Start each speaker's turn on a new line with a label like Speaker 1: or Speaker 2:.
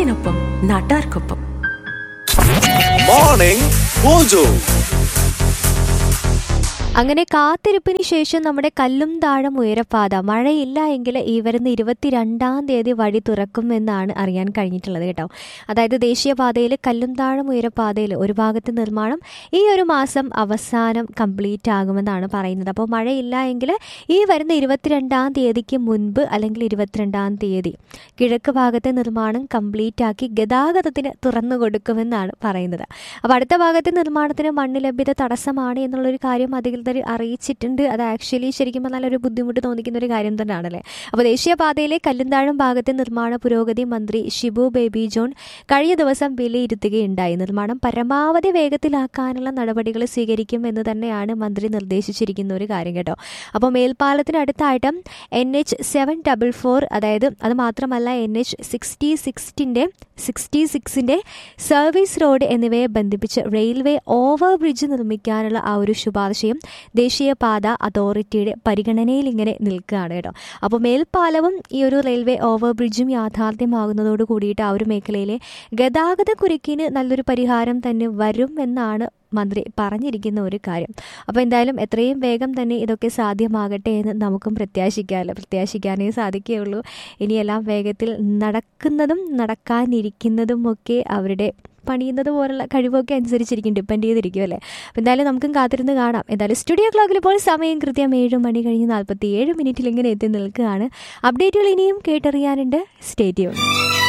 Speaker 1: നാടിനൊപ്പം നാട്ടാർക്കൊപ്പം
Speaker 2: morning mojo
Speaker 3: അങ്ങനെ കാത്തിരിപ്പിന് ശേഷം നമ്മുടെ കല്ലും താഴം ഉയരപ്പാത മഴയില്ല എങ്കിൽ ഈ വരുന്ന ഇരുപത്തിരണ്ടാം തീയതി വഴി തുറക്കുമെന്നാണ് അറിയാൻ കഴിഞ്ഞിട്ടുള്ളത് കേട്ടോ അതായത് ദേശീയപാതയിൽ കല്ലും താഴം ഉയരപ്പാതയിൽ ഒരു ഭാഗത്ത് നിർമ്മാണം ഈ ഒരു മാസം അവസാനം കംപ്ലീറ്റ് ആകുമെന്നാണ് പറയുന്നത് അപ്പോൾ മഴയില്ല എങ്കിൽ ഈ വരുന്ന ഇരുപത്തിരണ്ടാം തീയതിക്ക് മുൻപ് അല്ലെങ്കിൽ ഇരുപത്തിരണ്ടാം തീയതി കിഴക്ക് ഭാഗത്തെ നിർമ്മാണം കംപ്ലീറ്റ് ആക്കി ഗതാഗതത്തിന് തുറന്നു കൊടുക്കുമെന്നാണ് പറയുന്നത് അപ്പോൾ അടുത്ത ഭാഗത്തെ നിർമ്മാണത്തിന് മണ്ണ് ലഭ്യത തടസ്സമാണ് എന്നുള്ളൊരു കാര്യം അധികൃതർ അറിയിച്ചിട്ടുണ്ട് അത് ആക്ച്വലി ശരിക്കും പറഞ്ഞാൽ ഒരു ബുദ്ധിമുട്ട് തോന്നിക്കുന്ന ഒരു കാര്യം തന്നെയാണല്ലേ അപ്പോൾ ദേശീയപാതയിലെ കല്ലുംതാഴം ഭാഗത്തെ നിർമ്മാണ പുരോഗതി മന്ത്രി ഷിബു ബേബി ജോൺ കഴിഞ്ഞ ദിവസം വിലയിരുത്തുകയുണ്ടായി നിർമ്മാണം പരമാവധി വേഗത്തിലാക്കാനുള്ള നടപടികൾ സ്വീകരിക്കും എന്ന് തന്നെയാണ് മന്ത്രി നിർദ്ദേശിച്ചിരിക്കുന്ന ഒരു കാര്യം കേട്ടോ അപ്പോൾ മേൽപ്പാലത്തിനടുത്തായിട്ട് N H seven double four അതായത് അത് മാത്രമല്ല എൻ എച്ച് സിക്സ്റ്റി സിക്സ്റ്റിൻ്റെ സിക്സ്റ്റി സിക്സിൻ്റെ സർവീസ് റോഡ് എന്നിവയെ ബന്ധിപ്പിച്ച് റെയിൽവേ ഓവർ ബ്രിഡ്ജ് നിർമ്മിക്കാനുള്ള ആ ഒരു ശുപാർശയും ദേശീയപാത അതോറിറ്റിയുടെ പരിഗണനയിൽ ഇങ്ങനെ നിൽക്കുകയാണ് കേട്ടോ അപ്പോൾ മേൽപ്പാലവും ഈ ഒരു റെയിൽവേ ഓവർ ബ്രിഡ്ജും യാഥാർത്ഥ്യമാകുന്നതോട് കൂടിയിട്ട് ആ ഒരു മേഖലയിലെ ഗതാഗത കുരുക്കിന് നല്ലൊരു പരിഹാരം തന്നെ വരും എന്നാണ് മന്ത്രി പറഞ്ഞിരിക്കുന്ന ഒരു കാര്യം അപ്പോൾ എന്തായാലും എത്രയും വേഗം തന്നെ ഇതൊക്കെ സാധ്യമാകട്ടെ എന്ന് നമുക്കും പ്രത്യാശിക്കാമല്ലോ പ്രത്യാശിക്കാനേ സാധിക്കുകയുള്ളൂ ഇനിയെല്ലാം വേഗത്തിൽ നടക്കുന്നതും നടക്കാനിരിക്കുന്നതും ഒക്കെ അവരുടെ പണിയുന്നത് പോലുള്ള കഴിവൊക്കെ അനുസരിച്ചിരിക്കും ഡിപ്പെൻഡ് ചെയ്തിരിക്കും അല്ലേ അപ്പോൾ എന്തായാലും നമുക്കും കാത്തിരുന്ന് കാണാം എന്തായാലും സ്റ്റുഡിയോ ക്ലോക്കിൽ ഇപ്പോൾ സമയം കൃത്യം ഏഴ് മണി കഴിഞ്ഞ് നാൽപ്പത്തി ഏഴ് മിനിറ്റിൽ ഇങ്ങനെ എത്തി നിൽക്കുകയാണ് അപ്ഡേറ്റുകൾ ഇനിയും കേട്ടറിയാനുണ്ട് സ്റ്റേറ്റ്യൂൺ